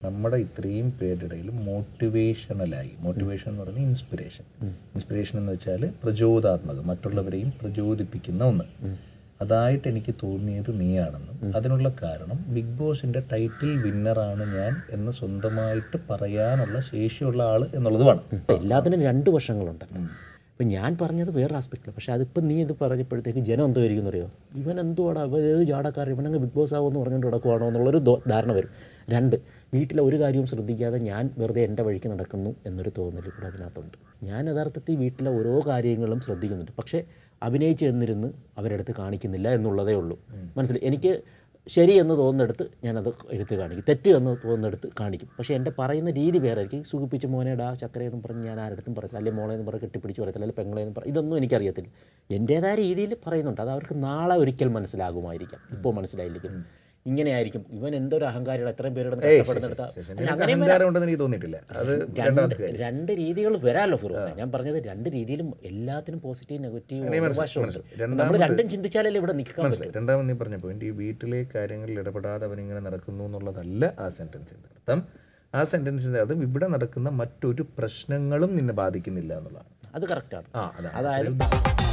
നമ്മുടെ ഇത്രയും പേരുടെ ഇടയിൽ മോട്ടിവേഷണലായി മോട്ടിവേഷൻ എന്ന് പറയുന്നത് ഇൻസ്പിറേഷൻ ഇൻസ്പിറേഷൻ എന്ന് വെച്ചാൽ പ്രചോദാത്മകം മറ്റുള്ളവരെയും പ്രചോദിപ്പിക്കുന്ന ഒന്ന് അതായിട്ട് എനിക്ക് തോന്നിയത് നീയാണെന്നും അതിനുള്ള കാരണം ബിഗ് ബോസിൻ്റെ ടൈറ്റിൽ വിന്നറാണ് ഞാൻ എന്ന് സ്വന്തമായിട്ട് പറയാനുള്ള ശേഷിയുള്ള ആൾ എന്നുള്ളതുമാണ് എല്ലാത്തിനും രണ്ട് വശങ്ങളുണ്ട് ഇപ്പം ഞാൻ പറഞ്ഞത് വേറെ ആസ്പെക്റ്റിൽ പക്ഷേ അതിപ്പം നീ ഇത് പറഞ്ഞപ്പോഴത്തേക്ക് ജനം എന്തോ ആയിരിക്കും അറിയോ ഇവൻ എന്തുവാടാ ഇവൻ ഏത് ജാടക്കാരൻ ഇവനങ്ങ് ബിഗ് ബോസ് ആവുമെന്ന് പറഞ്ഞുകൊണ്ട് നടക്കുവാണോ എന്നുള്ളൊരു ദോ- ധാരണ വരും രണ്ട് വീട്ടിലെ ഒരു കാര്യവും ശ്രദ്ധിക്കാതെ ഞാൻ വെറുതെ എൻ്റെ വഴിക്ക് നടക്കുന്നു എന്നൊരു തോന്നൽ കൂടെ അതിനകത്തുണ്ട് ഞാൻ യഥാർത്ഥത്തിൽ വീട്ടിലെ ഓരോ കാര്യങ്ങളും ശ്രദ്ധിക്കുന്നുണ്ട് പക്ഷേ അഭിനയിച്ച് എന്നിരുന്ന് അവരുടെ അടുത്ത് കാണിക്കുന്നില്ല എന്നുള്ളതേ ഉള്ളൂ മനസ്സിലായി എനിക്ക് ശരി എന്ന് തോന്നുന്നിടത്ത് ഞാനത് എടുത്ത് കാണിക്കും തെറ്റ് എന്ന് തോന്നുന്നിടത്ത് കാണിക്കും പക്ഷേ എൻ്റെ പറയുന്ന രീതി വേറെ ആയിരിക്കും സുഖിപ്പിച്ച് മോനേടാ ചക്കരയെന്നും പറഞ്ഞ് ഞാൻ ആരടുത്തും പറയത്തില്ല അല്ലെങ്കിൽ മോളെ എന്ന് പറഞ്ഞ് കെട്ടിപ്പിടിച്ച് പറയത്തില്ല അല്ലെങ്കിൽ പെങ്ങളെന്ന് പറയും ഇതൊന്നും എനിക്കറിയത്തില്ല എൻ്റേതായ രീതിയിൽ പറയുന്നുണ്ട് അത് അവർക്ക് നാളെ ഒരിക്കൽ മനസ്സിലാകുമായിരിക്കാം ഇപ്പോൾ മനസ്സിലായില്ലെങ്കിൽ ഇങ്ങനെ ആയിരിക്കും ഇവൻ എന്തൊരു അഹങ്കാരിയുടെ എത്രയും പേരുടെ കഷ്ടപ്പെടുന്നെടുത്ത നിനക്ക് അഹങ്കാരം ഉണ്ടെന്ന് എനിക്ക് തോന്നിയിട്ടില്ല അത് രണ്ട് രണ്ട് രീതികൾ വരാമല്ലോ ഫിറോസ ഞാൻ പറഞ്ഞത് രണ്ട് രീതിയിലും എല്ലാത്തിനും പോസിറ്റീവ് നെഗറ്റീവ് വശമുണ്ട് നമ്മൾ രണ്ടും ചിന്തിച്ചാലല്ലേ ഇവിടെ നിൽക്കാൻ പറ്റും മനസ്സിലായി രണ്ടാമത് നീ പറഞ്ഞ പോയിന്റ് ഈ വീട്ടിലെ കാര്യങ്ങളിൽ ഇടപെടാതെ അവൻ ഇങ്ങനെ നടക്കുന്നു എന്നുള്ളതല്ല ആ സെന്റൻസിന്റെ അർത്ഥം ആ സെന്റൻസിന്റെ അർത്ഥം ഇവിടെ നടക്കുന്ന മറ്റൊരു പ്രശ്നങ്ങളും നിന്നെ ബാധിക്കുന്നില്ല എന്നുള്ളതാണ് അത് കറക്റ്റാണ് ആ അതാണ് അതായത്